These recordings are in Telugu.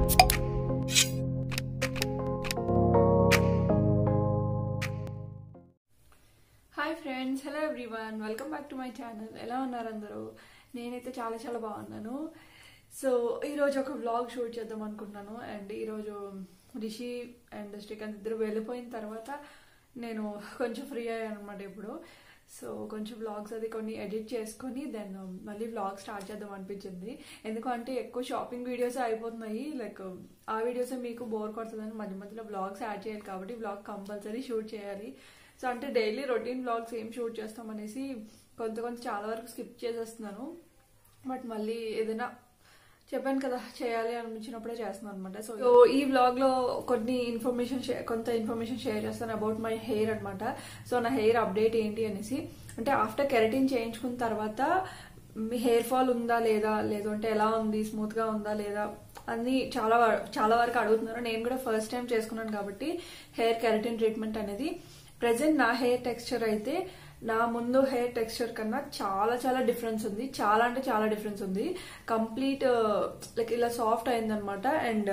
hi friends hello everyone welcome back to my channel ఎలా ఉన్నారు అందరూ నేనైతే చాలా చాలా బాగున్నాను సో ఈరోజు ఒక వ్లాగ్ షూట్ చేద్దాం అనుకుంటున్నాను అండ్ ఈరోజు రిషి అండ్ శ్రీకాంత్ ఇద్దరు వెళ్ళిపోయిన తర్వాత నేను కొంచెం ఫ్రీ అయ్యాను అనమాట ఇప్పుడు సో కొంచెం వ్లాగ్స్ అది కొన్ని ఎడిట్ చేసుకొని దెన్ మళ్ళీ వ్లాగ్ స్టార్ట్ చేద్దాం అనిపించింది ఎందుకంటే ఎక్కువ షాపింగ్ వీడియోస్ అయిపోతున్నాయి లైక్ ఆ వీడియోస్ మీకు బోర్ కొడుతుందని మధ్య మధ్యలో వ్లాగ్స్ యాడ్ చేయాలి కాబట్టి వ్లాగ్ కంపల్సరీ షూట్ చేయాలి సో అంటే డైలీ రొటీన్ వ్లాగ్స్ ఏం షూట్ చేస్తాం అనేసి కొంత కొంత చాలా వరకు స్కిప్ చేసేస్తున్నాను బట్ మళ్ళీ ఏదైనా చెప్పాను కదా చేయాలి అనిపించినప్పుడే చేస్తున్నాను అనమాట సో ఈ వ్లాగ్ లో కొన్ని ఇన్ఫర్మేషన్ కొంత ఇన్ఫర్మేషన్ షేర్ చేస్తాను అబౌట్ మై హెయిర్ అనమాట సో నా హెయిర్ అప్డేట్ ఏంటి అనేసి అంటే ఆఫ్టర్ కెరటిన్ చేయించుకున్న తర్వాత మీ హెయిర్ ఫాల్ ఉందా లేదా లేదు అంటే ఎలా ఉంది స్మూత్ గా ఉందా లేదా అన్ని చాలా వ- చాలా వరకు అడుగుతున్నారు నేను కూడా ఫస్ట్ టైం చేసుకున్నాను కాబట్టి హెయిర్ కెరటిన్ ట్రీట్మెంట్ అనేది ప్రెసెంట్ నా హెయిర్ టెక్స్చర్ అయితే నా ముందు హెయిర్ టెక్స్చర్ కన్నా చాలా చాలా డిఫరెన్స్ ఉంది చాలా అంటే చాలా డిఫరెన్స్ ఉంది కంప్లీట్ లైక్ ఇలా సాఫ్ట్ అయిందనమాట అండ్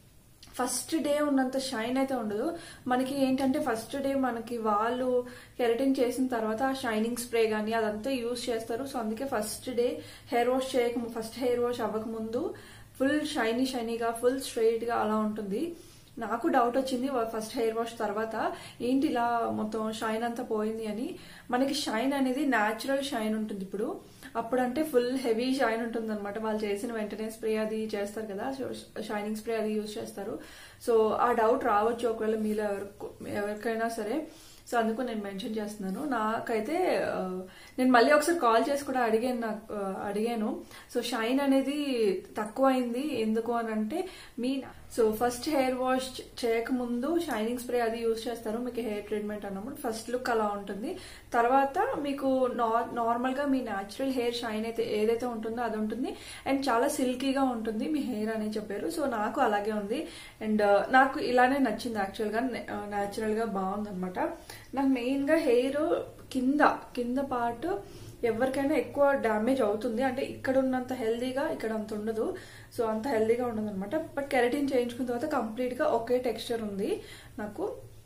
ఫస్ట్ డే ఉన్నంత షైన్ అయితే ఉండదు మనకి ఏంటంటే ఫస్ట్ డే మనకి వాళ్ళు కెరటిన్ చేసిన తర్వాత ఆ షైనింగ్ స్ప్రే కానీ అదంతా యూజ్ చేస్తారు సో అందుకే ఫస్ట్ డే హెయిర్ వాష్ చేయక ఫస్ట్ హెయిర్ వాష్ అవ్వక ముందు ఫుల్ షైనీ షైనీగా ఫుల్ స్ట్రైట్ గా అలా ఉంటుంది నాకు డౌట్ వచ్చింది ఫస్ట్ హెయిర్ వాష్ తర్వాత ఏంటి ఇలా మొత్తం షైన్ అంతా పోయింది అని మనకి షైన్ అనేది న్యాచురల్ షైన్ ఉంటుంది ఇప్పుడు అప్పుడంటే ఫుల్ హెవీ షైన్ ఉంటుంది అనమాట వాళ్ళు చేసిన వెంటనే స్ప్రే అది చేస్తారు కదా షైనింగ్ స్ప్రే అది యూజ్ చేస్తారు సో ఆ డౌట్ రావచ్చు ఒకవేళ మీలో ఎవరికి ఎవరికైనా సరే సో అందుకు నేను మెన్షన్ చేస్తున్నాను నాకైతే ఆ, నేను మళ్ళీ ఒకసారి కాల్ చేసి కూడా అడిగాను నాకు ఆ, అడిగాను సో షైన్ అనేది తక్కువ అయింది ఎందుకు అని అంటే మీ సో ఫస్ట్ హెయిర్ వాష్ చేయకముందు షైనింగ్ స్ప్రే అది యూజ్ చేస్తారు మీకు హెయిర్ ట్రీట్మెంట్ అన్నప్పుడు ఫస్ట్ లుక్ అలా ఉంటుంది తర్వాత మీకు నార్మల్ గా మీ న్యాచురల్ హెయిర్ షైన్ అయితే ఏదైతే ఉంటుందో అది ఉంటుంది అండ్ చాలా సిల్కీగా ఉంటుంది మీ హెయిర్ అని చెప్పారు సో నాకు అలాగే ఉంది అండ్ నాకు ఇలానే నచ్చింది యాక్చువల్ గా న్యాచురల్ గా బాగుంది అనమాట నాకు మెయిన్ గా హెయిర్ కింద కింద పార్ట్ ఎవరికైనా ఎక్కువ డ్యామేజ్ అవుతుంది అంటే ఇక్కడ ఉన్నంత హెల్దీగా ఇక్కడ అంత ఉండదు సో అంత హెల్దీగా ఉండదు అనమాట బట్ కెరటిన్ చేయించుకున్న తర్వాత కంప్లీట్ గా ఒకే టెక్స్చర్ ఉంది నాకు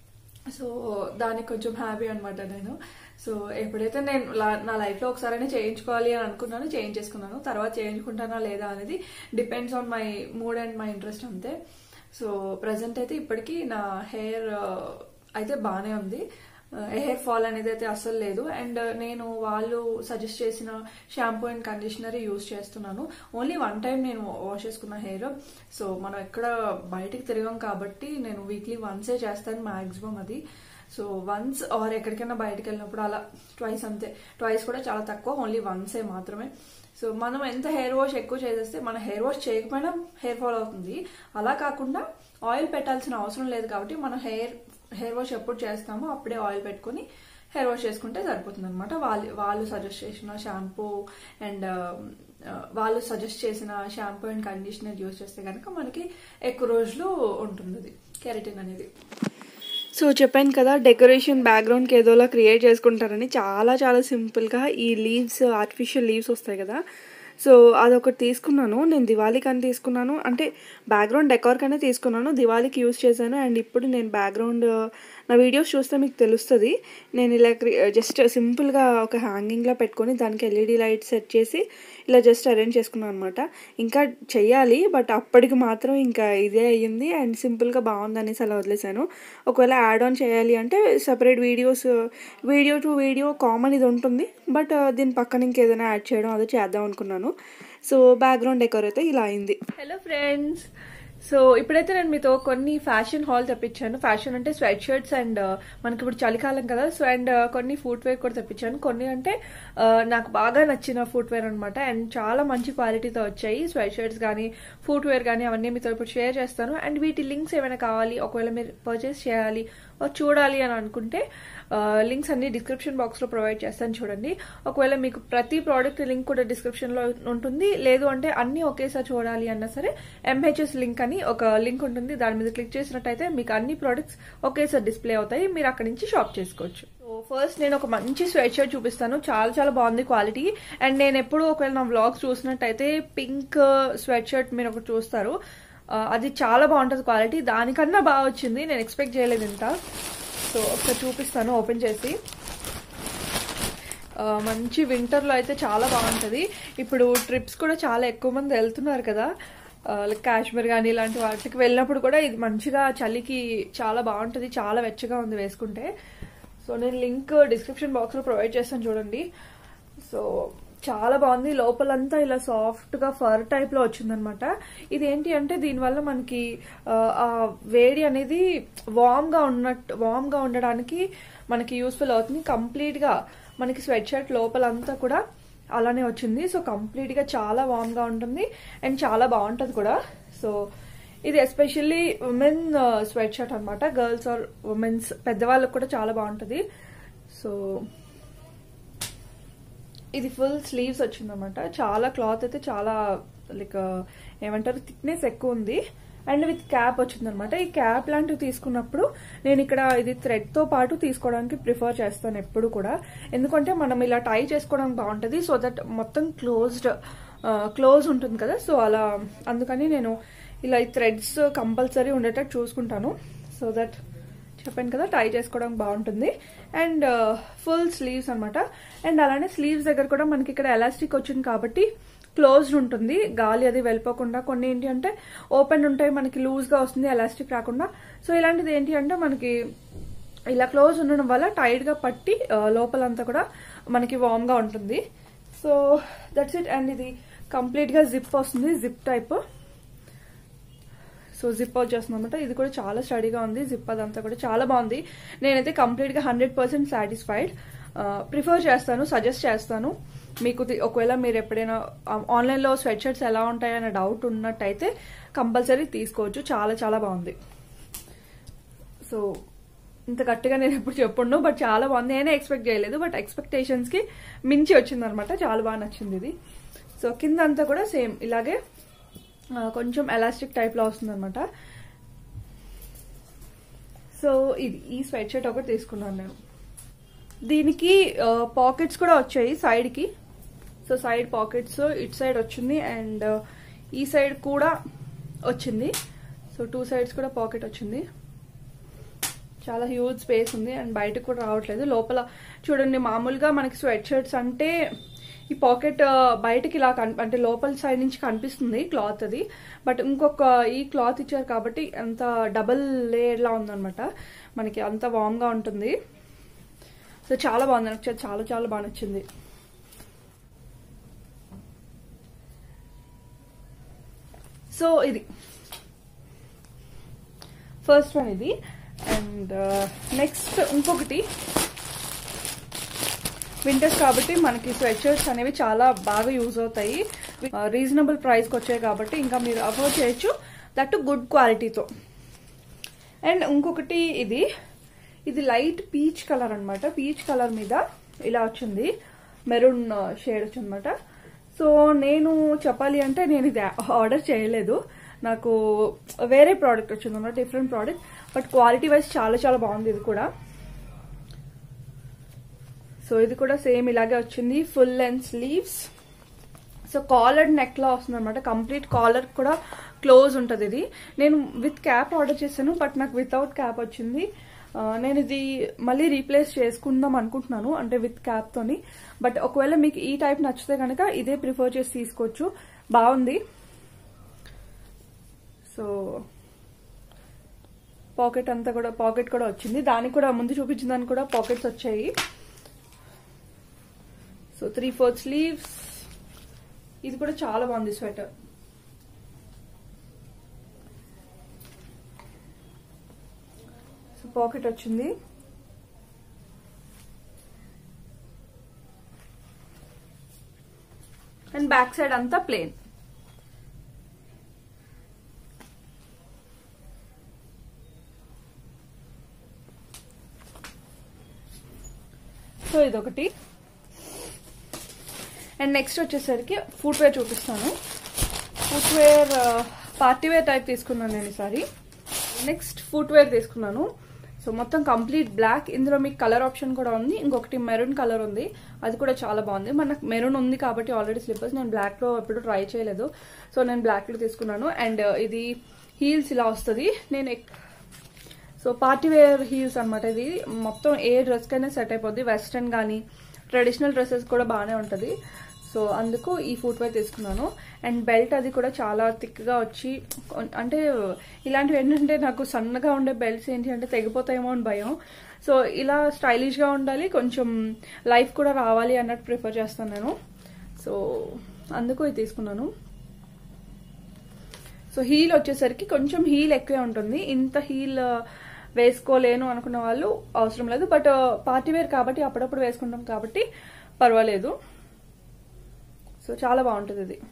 సో దానికి కొంచెం హ్యాపీ అనమాట నేను సో ఎప్పుడైతే నేను లా- నా లైఫ్ లో ఒకసారైనా చేయించుకోవాలి అని అనుకున్నాను చేయించేసుకున్నాను తర్వాత చేయించుకుంటానా లేదా అనేది depends on my mood and my interest అంతే సో ప్రజెంట్ అయితే ఇప్పటికీ నా హెయిర్ అయితే బాగానే ఉంది హెయిర్ ఫాల్ అనేది అయితే అస్సలు లేదు అండ్ నేను వాళ్ళు సజెస్ట్ చేసిన షాంపూ అండ్ కండిషనర్ యూజ్ చేస్తున్నాను ఓన్లీ వన్ టైం నేను వాష్ చేసుకున్న హెయిర్ సో మనం ఎక్కడ బయటికి తిరగం కాబట్టి నేను వీక్లీ వన్సే చేస్తాను మాక్సిమం అది సో వన్స్ ఆర్ ఎక్కడికైనా బయటకు వెళ్ళినప్పుడు అలా ట్వైస్ అంతే ట్వైస్ కూడా చాలా తక్కువ ఓన్లీ వన్సే మాత్రమే సో మనం ఎంత హెయిర్ వాష్ ఎక్కువ చేసేస్తే మన హెయిర్ వాష్ చేయకపోయినా హెయిర్ ఫాల్ అవుతుంది అలా కాకుండా ఆయిల్ పెట్టాల్సిన అవసరం లేదు కాబట్టి మన హెయిర్ హెయిర్ వాష్ ఎప్పుడు చేస్తామో అప్పుడే ఆయిల్ పెట్టుకొని హెయిర్ వాష్ చేసుకుంటే సరిపోతుంది అనమాట వాళ్ళు వాళ్ళు సజెస్ట్ చేసిన షాంపూ అండ్ వాళ్ళు సజెస్ట్ చేసిన షాంపూ అండ్ కండిషనర్ యూజ్ చేస్తే కనుక మనకి ఎక్కువ రోజులు ఉంటుంది అది కెరటిన్ అనేది సో చెప్పాను కదా డెకరేషన్ బ్యాక్గ్రౌండ్కి ఏదోలా క్రియేట్ చేసుకుంటారని చాలా చాలా సింపుల్గా ఈ లీవ్స్ ఆర్టిఫిషియల్ లీవ్స్ వస్తాయి కదా సో అదొకటి తీసుకున్నాను నేను దివాళీకి అని తీసుకున్నాను అంటే బ్యాక్గ్రౌండ్ డెకార్కనే తీసుకున్నాను దివాళీకి యూస్ చేశాను అండ్ ఇప్పుడు నేను బ్యాక్గ్రౌండ్ నా వీడియోస్ చూస్తే మీకు తెలుస్తుంది నేను ఇలా జస్ట్ సింపుల్గా ఒక హ్యాంగింగ్లో పెట్టుకొని దానికి ఎల్ఈడి లైట్ సెట్ చేసి ఇలా జస్ట్ అరేంజ్ చేసుకున్నాను అనమాట ఇంకా చెయ్యాలి బట్ అప్పటికి మాత్రం ఇంకా ఇదే అయ్యింది అండ్ సింపుల్గా బాగుంది అనేసి అలా వదిలేశాను ఒకవేళ యాడ్ ఆన్ చేయాలి అంటే separate videos video to video common ఇది ఉంటుంది బట్ దీని పక్కన ఇంకేదైనా యాడ్ చేయడం అది చేద్దాం అనుకున్నాను సో బ్యాక్గ్రౌండ్ డెకోర్ అయితే ఇలా అయింది హలో ఫ్రెండ్స్ సో ఇప్పుడైతే నేను మీతో కొన్ని ఫ్యాషన్ హాల్ తెప్పించాను ఫ్యాషన్ అంటే స్వెట్ షర్ట్స్ అండ్ మనకి ఇప్పుడు చలికాలం కదా సో అండ్ కొన్ని ఫుట్ వేర్ కూడా తెప్పించాను కొన్ని అంటే ఆ, నాకు బాగా నచ్చిన ఫుట్ వేర్ అనమాట అండ్ చాలా మంచి క్వాలిటీతో వచ్చాయి స్వెట్ షర్ట్స్ కానీ ఫుట్ వేర్ కానీ అవన్నీ మీతో ఇప్పుడు షేర్ చేస్తాను అండ్ వీటి లింక్స్ ఏమైనా కావాలి ఒకవేళ మీరు పర్చేస్ చేయాలి or చూడాలి అని అనుకుంటే లింక్స్ అన్ని డిస్క్రిప్షన్ బాక్స్లో ప్రొవైడ్ చేస్తాను చూడండి ఒకవేళ మీకు ప్రతి ప్రోడక్ట్ లింక్ కూడా డిస్క్రిప్షన్లో ఉంటుంది లేదు అంటే అన్ని ఒకేసారి చూడాలి అన్నా సరే ఎంహెచ్ఎస్ లింక్ అని ఒక లింక్ ఉంటుంది దాని మీద క్లిక్ చేసినట్టయితే మీకు అన్ని ప్రోడక్ట్స్ ఒకేసారి డిస్ప్లే అవుతాయి మీరు అక్కడి నుంచి షాప్ చేసుకోవచ్చు సో ఫస్ట్ నేను ఒక మంచి స్వెట్ షర్ట్ చూపిస్తాను చాలా చాలా బాగుంది క్వాలిటీ అండ్ నేను ఎప్పుడు ఒకవేళ నా వ్లాగ్స్ చూసినట్టయితే పింక్ స్వెట్ షర్ట్ మీరు ఒకటి చూస్తారు ఆ, అది చాలా బాగుంటుంది క్వాలిటీ దానికన్నా బాగా వచ్చింది నేను ఎక్స్పెక్ట్ చేయలేదు ఇంత సో ఒకసారి చూపిస్తాను ఓపెన్ చేసి ఆ, మంచి వింటర్లో అయితే చాలా బాగుంటుంది ఇప్పుడు ట్రిప్స్ కూడా చాలా ఎక్కువ మంది వెళ్తున్నారు కదా లైక్ కాశ్మీర్ కానీ ఇలాంటి వాటికి వెళ్ళినప్పుడు కూడా ఇది మంచిగా చలికి చాలా బాగుంటుంది చాలా వెచ్చగా ఉంది వేసుకుంటే సో నేను లింక్ డిస్క్రిప్షన్ బాక్స్లో ప్రొవైడ్ చేస్తాను చూడండి సో చాలా బాగుంది లోపలంతా ఇలా సాఫ్ట్ గా ఫర్ టైప్ లో వచ్చిందనమాట ఇది ఏంటి అంటే దీనివల్ల మనకి ఆ, ఆ వేడి అనేది వామ్ గా ఉన్నట్టు వామ్ గా ఉండడానికి మనకి యూస్ఫుల్ అవుతుంది కంప్లీట్ గా మనకి స్వెట్ షర్ట్ లోపలంతా కూడా అలానే వచ్చింది సో కంప్లీట్ గా చాలా వామ్ గా ఉంటుంది అండ్ చాలా బాగుంటది కూడా సో ఇది ఎస్పెషల్లీ ఉమెన్ స్వెట్ షర్ట్ అనమాట గర్ల్స్ ఆర్ ఉమెన్స్ పెద్దవాళ్ళకి కూడా చాలా బాగుంటది సో ఇది ఫుల్ స్లీవ్స్ వచ్చిందన్నమాట చాలా క్లాత్ అయితే చాలా లైక్ ఏమంటారు థిక్నెస్ ఎక్కువ ఉంది అండ్ విత్ క్యాప్ వచ్చిందనమాట ఈ క్యాప్ లాంటివి తీసుకున్నప్పుడు నేను ఇక్కడ ఇది థ్రెడ్ తో పాటు తీసుకోవడానికి ప్రిఫర్ చేస్తాను ఎప్పుడు కూడా ఎందుకంటే మనం ఇలా టై చేసుకోవడానికి బాగుంటుంది సో దట్ మొత్తం క్లోజ్డ్ క్లోజ్ ఉంటుంది కదా సో అలా అందుకని నేను ఇలా ఈ థ్రెడ్స్ కంపల్సరీ ఉండేటట్టు చూసుకుంటాను సో దట్ చెప్పాను కదా టై చేసుకోవడానికి బాగుంటుంది అండ్ ఫుల్ స్లీవ్స్ అన్నమాట అండ్ అలానే స్లీవ్స్ దగ్గర కూడా మనకి ఇక్కడ ఎలాస్టిక్ వచ్చింది కాబట్టి క్లోజ్డ్ ఉంటుంది గాలి అది వెళ్ళిపోకుండా కొన్ని ఏంటి అంటే ఓపెన్ ఉంటాయి మనకి లూజ్ గా వస్తుంది ఎలాస్టిక్ రాకుండా సో ఇలాంటిది ఏంటి అంటే మనకి ఇలా క్లోజ్ ఉండడం వల్ల టైట్ గా పట్టి ఆ, లోపలంతా కూడా మనకి వామ్ గా ఉంటుంది సో దట్స్ ఇట్ అండ్ ఇది కంప్లీట్ గా జిప్ వస్తుంది జిప్ టైప్ సో జిప్ వచ్చేస్తుంది అనమాట ఇది కూడా చాలా స్టడీగా ఉంది జిప్ అదంతా కూడా చాలా బాగుంది నేనైతే కంప్లీట్ గా హండ్రెడ్ పర్సెంట్ సాటిస్ఫైడ్ ప్రిఫర్ చేస్తాను సజెస్ట్ చేస్తాను మీకు ది- ఒకవేళ మీరు ఎప్పుడైనా ఆన్లైన్ లో స్వెట్ షర్ట్స్ ఎలా ఉంటాయన్న డౌట్ ఉన్నట్టయితే కంపల్సరీ తీసుకోవచ్చు చాలా చాలా బాగుంది సో ఇంత గట్టిగా నేను ఎప్పుడు చెప్పుండు బట్ చాలా బాగుంది నేనే ఎక్స్పెక్ట్ చేయలేదు బట్ ఎక్స్పెక్టేషన్స్ కి మించి వచ్చింది అనమాట చాలా బాగా నచ్చింది ఇది సో కింద అంతా కూడా సేమ్ ఇలాగే ఆ, కొంచెం ఎలాస్టిక్ టైప్ లో వస్తుంది అనమాట సో ఇది ఈ స్వెట్ షర్ట్ ఒకటి తీసుకున్నాను నేను దీనికి పాకెట్స్ కూడా వచ్చాయి సైడ్ కి సో సైడ్ పాకెట్స్ ఇటు సైడ్ వచ్చింది అండ్ ఈ సైడ్ కూడా వచ్చింది సో టూ సైడ్స్ కూడా పాకెట్ వచ్చింది చాలా హ్యూజ్ స్పేస్ ఉంది అండ్ బయటకు కూడా రావట్లేదు లోపల చూడండి మామూలుగా మనకి స్వెట్ షర్ట్స్ అంటే ఈ పాకెట్ బయటకి ఇలా కన్- అంటే లోపల సైడ్ నుంచి కనిపిస్తుంది క్లాత్ అది బట్ ఇంకొక ఈ క్లాత్ ఇచ్చారు కాబట్టి అంత డబుల్ లేయర్ లా ఉందన్నమాట మనకి అంత వామ్ గా ఉంటుంది సో చాలా బాగుంది నాకు చా- చాలా చాలా బాగా నచ్చింది సో ఇది ఫస్ట్ వన్ ఇది అండ్ నెక్స్ట్ ఇంకొకటి వింటర్స్ కాబట్టి మనకి స్వెట్ షర్ట్స్ అనేవి చాలా బాగా యూజ్ అవుతాయి రీజనబుల్ ప్రైస్కి వచ్చాయి కాబట్టి ఇంకా మీరు అఫోర్డ్ చేయొచ్చు దట్ గుడ్ క్వాలిటీతో అండ్ ఇంకొకటి ఇది ఇది లైట్ పీచ్ కలర్ అన్నమాట పీచ్ కలర్ మీద ఇలా వచ్చింది మెరూన్ షేడ్ వచ్చిందన్నమాట సో నేను చెప్పాలి అంటే నేను ఇది ఆర్డర్ చేయలేదు నాకు వేరే ప్రోడక్ట్ వచ్చింది అన్నమాట different product but quality wise చాలా చాలా బాగుంది ఇది కూడా సో ఇది కూడా సేమ్ ఇలాగే వచ్చింది full length sleeves so collar neck లా వస్తుంది అనమాట కంప్లీట్ కాలర్ కూడా క్లోజ్ ఉంటుంది ఇది నేను విత్ క్యాప్ ఆర్డర్ చేశాను బట్ నాకు వితౌట్ క్యాప్ వచ్చింది ఆ, నేను ఇది మళ్ళీ రీప్లేస్ చేసుకుందాం అనుకుంటున్నాను అంటే విత్ క్యాప్ తోని బట్ ఒకవేళ మీకు ఈ టైప్ నచ్చితే కనుక ఇదే ప్రిఫర్ చేసి తీసుకోవచ్చు బాగుంది సో పాకెట్ అంతా కూడా పాకెట్ కూడా వచ్చింది దానికి కూడా ముందు చూపించిన దానికి కూడా పాకెట్స్ వచ్చాయి సో త్రీ ఫోర్త్ స్లీవ్స్ ఇది కూడా చాలా బాగుంది స్వెటర్ సో పాకెట్ వచ్చింది అండ్ బ్యాక్ సైడ్ అంతా ప్లేన్ సో ఇదొకటి అండ్ నెక్స్ట్ వచ్చేసరికి ఫుట్వేర్ చూపిస్తాను ఫుట్వేర్ పార్టీ వేర్ టైప్ తీసుకున్నాను నేను ఈసారి నెక్స్ట్ ఫుట్వేర్ తీసుకున్నాను సో మొత్తం కంప్లీట్ బ్లాక్ ఇందులో మీకు కలర్ ఆప్షన్ కూడా ఉంది ఇంకొకటి మెరూన్ కలర్ ఉంది అది కూడా చాలా బాగుంది మనకు మెరూన్ ఉంది కాబట్టి ఆల్రెడీ స్లిప్పర్స్ నేను బ్లాక్ లో ఎప్పుడు ట్రై చేయలేదు సో నేను బ్లాక్ లో తీసుకున్నాను అండ్ ఇది హీల్స్ ఇలా వస్తుంది నేను ఎక్- సో పార్టీ వేర్ హీల్స్ అనమాట ఇది మొత్తం ఏ డ్రెస్కైనా సెట్ అయిపోద్ది వెస్ట్రన్ కానీ ట్రెడిషనల్ డ్రెస్సెస్ కూడా బాగానే ఉంటుంది సో అందుకు ఈ ఫుట్ వేర్ తీసుకున్నాను అండ్ బెల్ట్ అది కూడా చాలా థిక్గా వచ్చి కొన్- అంటే ఇలాంటివి ఏంటంటే నాకు సన్నగా ఉండే బెల్ట్స్ ఏంటి అంటే తెగిపోతాయేమో అని భయం సో ఇలా స్టైలిష్గా ఉండాలి కొంచెం లైఫ్ కూడా రావాలి అన్నట్టు ప్రిఫర్ చేస్తాను నేను సో అందుకు ఇది తీసుకున్నాను సో హీల్ వచ్చేసరికి కొంచెం హీల్ ఎక్కువే ఉంటుంది ఇంత హీల్ వేసుకోలేను అనుకున్న వాళ్ళు అవసరం లేదు బట్ పార్టీ వేర్ కాబట్టి అప్పుడప్పుడు వేసుకుంటాం కాబట్టి పర్వాలేదు సో చాలా బాగుంటుంది ఇది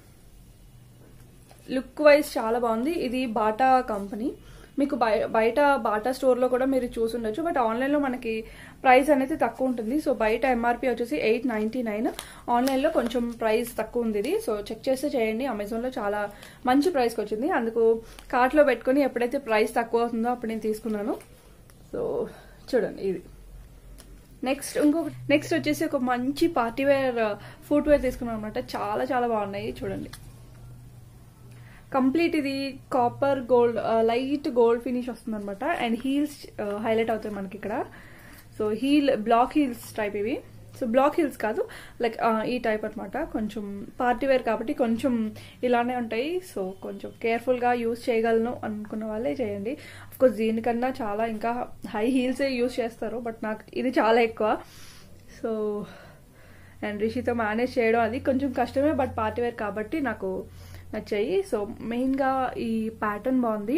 లుక్ వైజ్ చాలా బాగుంది ఇది బాటా కంపెనీ మీకు బయ- బయట బాటా స్టోర్లో కూడా మీరు చూసి ఉండొచ్చు బట్ ఆన్లైన్లో మనకి ప్రైస్ అనేది తక్కువ ఉంటుంది సో బయట ఎంఆర్పి వచ్చేసి ఎయిట్ నైంటీ నైన్ ఆన్లైన్లో కొంచెం ప్రైస్ తక్కువ ఉంది ఇది సో చెక్ చేస్తే చేయండి అమెజాన్లో చాలా మంచి ప్రైస్కి వచ్చింది అందుకు కార్ట్లో పెట్టుకొని ఎప్పుడైతే ప్రైస్ తక్కువ అవుతుందో అప్పుడు నేను తీసుకున్నాను సో చూడండి ఇది నెక్స్ట్ ఇంకొక నెక్స్ట్ వచ్చేసి ఒక మంచి పార్టీ వేర్ ఫుట్ వేర్ తీసుకున్నాను అనమాట చాలా చాలా బాగున్నాయి చూడండి కంప్లీట్ ఇది copper gold light gold finish వస్తుంది అనమాట అండ్ హీల్స్ హైలైట్ అవుతాయి మనకి ఇక్కడ so heel block heels type ఇవి సో బ్లాక్ హీల్స్ కాదు లైక్ ఈ టైప్ అన్నమాట కొంచెం పార్టీ వేర్ కాబట్టి కొంచెం ఇలానే ఉంటాయి సో కొంచెం కేర్ఫుల్గా యూస్ చేయగలను అనుకున్న వాళ్ళే చేయండి కోర్స్ దీనికన్నా చాలా ఇంకా హై హీల్సే యూస్ చేస్తారు బట్ నాకు ఇది చాలా ఎక్కువ సో అండ్ రిషితో మేనేజ్ చేయడం అది కొంచెం కష్టమే బట్ పార్టీ వేర్ కాబట్టి నాకు నచ్చాయి సో మెయిన్గా ఈ ప్యాటర్న్ బాగుంది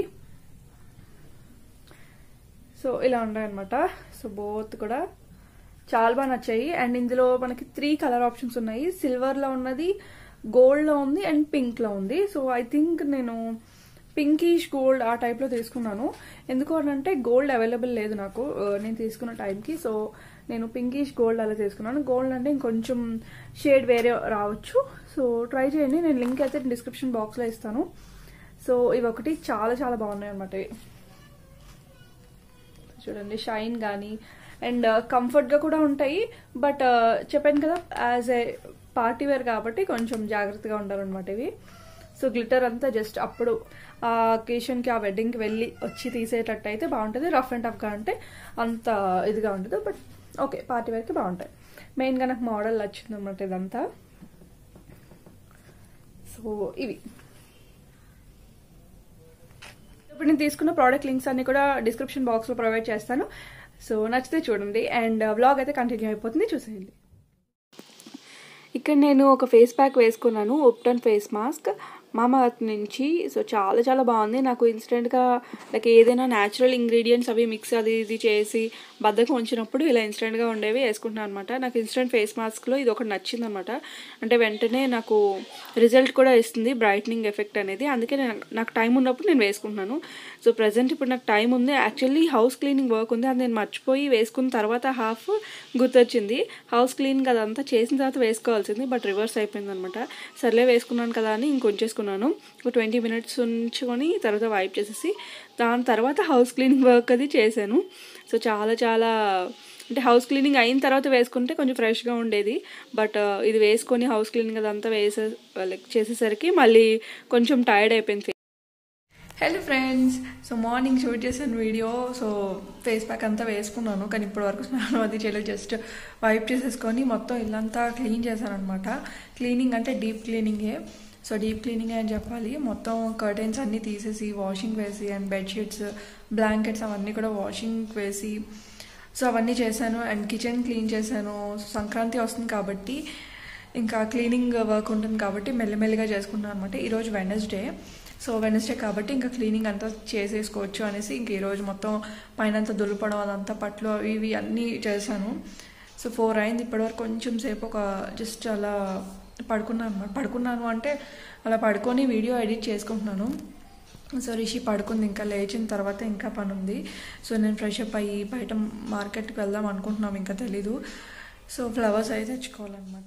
సో ఇలా ఉన్నాయన్నమాట సో బోత్ కూడా చాలా బాగా నచ్చాయి అండ్ ఇందులో మనకి త్రీ కలర్ ఆప్షన్స్ ఉన్నాయి సిల్వర్లో ఉన్నది గోల్డ్లో ఉంది అండ్ పింక్లో ఉంది సో ఐ థింక్ నేను పింకిష్ గోల్డ్ ఆ టైప్లో తీసుకున్నాను ఎందుకు అని అంటే గోల్డ్ అవైలబుల్ లేదు నాకు ఆ, నేను తీసుకున్న టైంకి సో నేను పింకిష్ గోల్డ్ అలా తీసుకున్నాను గోల్డ్ అంటే ఇంకొంచెం షేడ్ వేరే రావచ్చు సో ట్రై చేయండి నేను లింక్ అయితే డిస్క్రిప్షన్ బాక్స్లో ఇస్తాను సో ఇవి ఒకటి చాలా చాలా బాగున్నాయి అనమాట ఇవి చూడండి షైన్ కానీ అండ్ కంఫర్ట్గా కూడా ఉంటాయి బట్ చెప్పాను కదా యాజ్ ఏ పార్టీ వేర్ కాబట్టి కొంచెం జాగ్రత్తగా ఉండాలన్నమాట ఇవి సో గ్లిటర్ అంతా జస్ట్ అప్పుడు ఆ అకేషన్కి ఆ వెడ్డింగ్కి వెళ్ళి వచ్చి తీసేటట్టు అయితే బాగుంటుంది రఫ్ అండ్ టఫ్గా అంటే అంత ఇదిగా ఉండదు బట్ ఓకే పార్టీ వేర్కి బాగుంటాయి మెయిన్గా నాకు మోడల్ నచ్చింది అనమాట ఇదంతా సో ఇవి ఇప్పుడు నేను తీసుకున్న ప్రోడక్ట్ లింక్స్ అన్ని కూడా డిస్క్రిప్షన్ బాక్స్లో ప్రొవైడ్ చేస్తాను సో నచ్చితే చూడండి అండ్ వ్లాగ్ అయితే కంటిన్యూ అయిపోతుంది చూసేయండి ఇక్కడ నేను ఒక ఫేస్ ప్యాక్ వేసుకున్నాను ubtan face mask Mamaearth నుంచి సో చాలా చాలా బాగుంది నాకు ఇన్స్టెంట్గా లైక్ ఏదైనా న్యాచురల్ ఇంగ్రీడియంట్స్ అవి మిక్స్ అది ఇది చేసి బద్దకం ఉంచినప్పుడు ఇలా ఇన్స్టెంట్గా ఉండేవి వేసుకుంటున్నాను అనమాట నాకు ఇన్స్టెంట్ ఫేస్ మాస్క్లో ఇది ఒకటి నచ్చింది అనమాట అంటే వెంటనే నాకు రిజల్ట్ కూడా ఇస్తుంది బ్రైట్నింగ్ ఎఫెక్ట్ అనేది అందుకే నేను నాకు టైం ఉన్నప్పుడు నేను వేసుకుంటున్నాను సో ప్రజెంట్ ఇప్పుడు నాకు టైం ఉంది యాక్చువల్లీ హౌస్ క్లీనింగ్ వర్క్ ఉంది అది నేను మర్చిపోయి వేసుకున్న తర్వాత హాఫ్ గుర్తొచ్చింది హౌస్ క్లీనింగ్ అదంతా చేసిన తర్వాత వేసుకోవాల్సింది బట్ రివర్స్ అయిపోయింది అనమాట సర్లే వేసుకున్నాను కదా అని ఇంకొంచేసుకున్నాను ఒక ట్వంటీ మినిట్స్ ఉంచుకొని తర్వాత వైప్ చేసేసి దాని తర్వాత హౌస్ క్లీనింగ్ వర్క్ అది చేశాను సో చాలా చాలా అంటే హౌస్ క్లీనింగ్ అయిన తర్వాత వేసుకుంటే కొంచెం ఫ్రెష్గా ఉండేది బట్ ఇది వేసుకొని హౌస్ క్లీనింగ్ అదంతా వేసే లైక్ చేసేసరికి మళ్ళీ కొంచెం టైర్డ్ అయిపోయింది hello friends so morning shoot చేసిన వీడియో సో ఫేస్ ప్యాక్ అంతా వేసుకున్నాను కానీ ఇప్పటి వరకు స్నానం అది చేయలేదు జస్ట్ వైప్ చేసేసుకొని మొత్తం ఇల్లంతా క్లీన్ చేశాను అనమాట క్లీనింగ్ అంటే డీప్ క్లీనింగే సో డీప్ క్లీనింగ్ అని చెప్పాలి మొత్తం కర్టెన్స్ అన్నీ తీసేసి వాషింగ్ వేసి అండ్ బెడ్షీట్స్ బ్లాంకెట్స్ అవన్నీ కూడా వాషింగ్ వేసి సో అవన్నీ చేశాను అండ్ కిచెన్ క్లీన్ చేశాను సంక్రాంతి వస్తుంది కాబట్టి ఇంకా క్లీనింగ్ వర్క్ ఉంటుంది కాబట్టి మెల్లమెల్లిగా చేసుకున్నాను అనమాట ఈరోజు వెనస్డే సో వెనస్డే కాబట్టి ఇంకా క్లీనింగ్ అంతా చేసేసుకోవచ్చు అనేసి ఇంక ఈరోజు మొత్తం పైన అంతా దులపడం అదంతా పట్లు అవి ఇవి అన్నీ చేశాను సో ఫోర్ అయింది ఇప్పటివరకు కొంచెం సేపు ఒక జస్ట్ అలా పడుకున్నాను అనమాట పడుకున్నాను అంటే అలా పడుకొని వీడియో ఎడిట్ చేసుకుంటున్నాను సో రిషి పడుకుంది ఇంకా లేచిన తర్వాత ఇంకా పని ఉంది సో నేను ఫ్రెష్ అప్ అయ్యి బయట మార్కెట్కి వెళ్దాం అనుకుంటున్నాం ఇంకా తెలీదు సో ఫ్లవర్స్ అయితే తెచ్చుకోవాలన్నమాట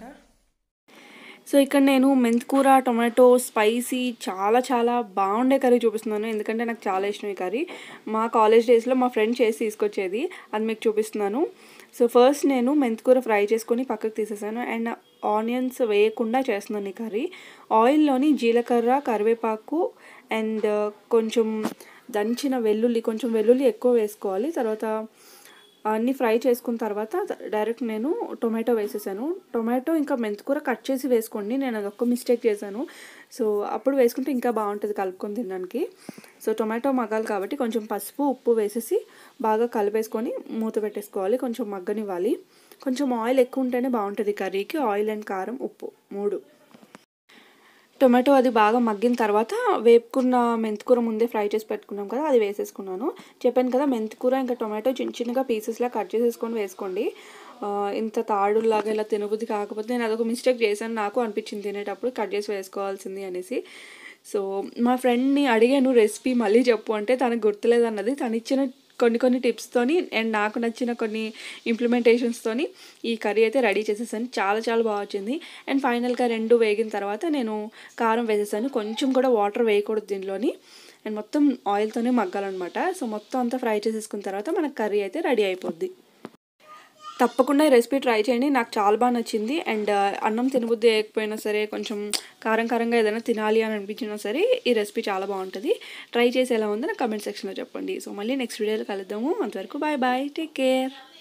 సో ఇక్కడ నేను మెంతికూర టొమాటో స్పైసీ చాలా చాలా బాగుండే కర్రీ చూపిస్తున్నాను ఎందుకంటే నాకు చాలా ఇష్టం ఈ కర్రీ మా కాలేజ్ డేస్లో మా ఫ్రెండ్ చేసి తీసుకొచ్చేది అది మీకు చూపిస్తున్నాను సో ఫస్ట్ నేను మెంతికూర ఫ్రై చేసుకొని పక్కకు తీసేసాను అండ్ ఆనియన్స్ వేయకుండా చేస్తున్నాను ఈ కర్రీ ఆయిల్లోని జీలకర్ర కరివేపాకు అండ్ కొంచెం దంచిన వెల్లుల్లి కొంచెం వెల్లుల్లి ఎక్కువ వేసుకోవాలి తర్వాత అన్నీ ఫ్రై చేసుకున్న తర్వాత డైరెక్ట్ నేను టొమాటో వేసేసాను టొమాటో ఇంకా మెంతికూర కట్ చేసి వేసుకోండి నేను అదొక్క మిస్టేక్ చేశాను సో అప్పుడు వేసుకుంటే ఇంకా బాగుంటుంది కలుపుకొని తినడానికి సో టొమాటో మగ్గాలి కాబట్టి కొంచెం పసుపు ఉప్పు వేసేసి బాగా కలిపేసుకొని మూత పెట్టేసుకోవాలి కొంచెం మగ్గనివ్వాలి కొంచెం ఆయిల్ ఎక్కువ ఉంటేనే బాగుంటుంది కర్రీకి ఆయిల్ అండ్ కారం ఉప్పు మూడు టొమాటో అది బాగా మగ్గిన తర్వాత వేపుకున్న మెంతికూర ముందే ఫ్రై చేసి పెట్టుకున్నాం కదా అది వేసేసుకున్నాను చెప్పాను కదా మెంతికూర ఇంకా టొమాటో చిన్న చిన్నగా పీసెస్లా కట్ చేసేసుకొని వేసుకోండి ఇంత తాడులాగా ఇలా తినబుద్ధి కాకపోతే నేను అదొక మిస్టేక్ చేశాను నాకు అనిపించింది తినేటప్పుడు కట్ చేసి వేసుకోవాల్సింది అనేసి సో మా ఫ్రెండ్ని అడిగాను రెసిపీ మళ్ళీ చెప్పు అంటే తనకు గుర్తులేదు అన్నది తను ఇచ్చిన కొన్ని కొన్ని టిప్స్తోని అండ్ నాకు నచ్చిన కొన్ని ఇంప్లిమెంటేషన్స్తోని ఈ కర్రీ అయితే రెడీ చేసేసాను చాలా చాలా బాగా వచ్చింది అండ్ ఫైనల్గా రెండు వేగిన తర్వాత నేను కారం వేసేసాను కొంచెం కూడా వాటర్ వేయకూడదు దీనిలోని అండ్ మొత్తం ఆయిల్తోనే మగ్గాలన్నమాట సో మొత్తం అంతా ఫ్రై చేసేసుకున్న తర్వాత మనకు కర్రీ అయితే రెడీ అయిపోద్ది తప్పకుండా ఈ రెసిపీ ట్రై చేయండి నాకు చాలా బాగా నచ్చింది అండ్ అన్నం తినబుద్ధి వేయకపోయినా సరే కొంచెం కారం కారంగా ఏదైనా తినాలి అని అనిపించినా సరే ఈ రెసిపీ చాలా బాగుంటుంది ట్రై చేసి ఎలా ఉందో నాకు కమెంట్ సెక్షన్లో చెప్పండి సో మళ్ళీ నెక్స్ట్ వీడియోలో కలుద్దాము అంతవరకు బాయ్ బాయ్ టేక్ కేర్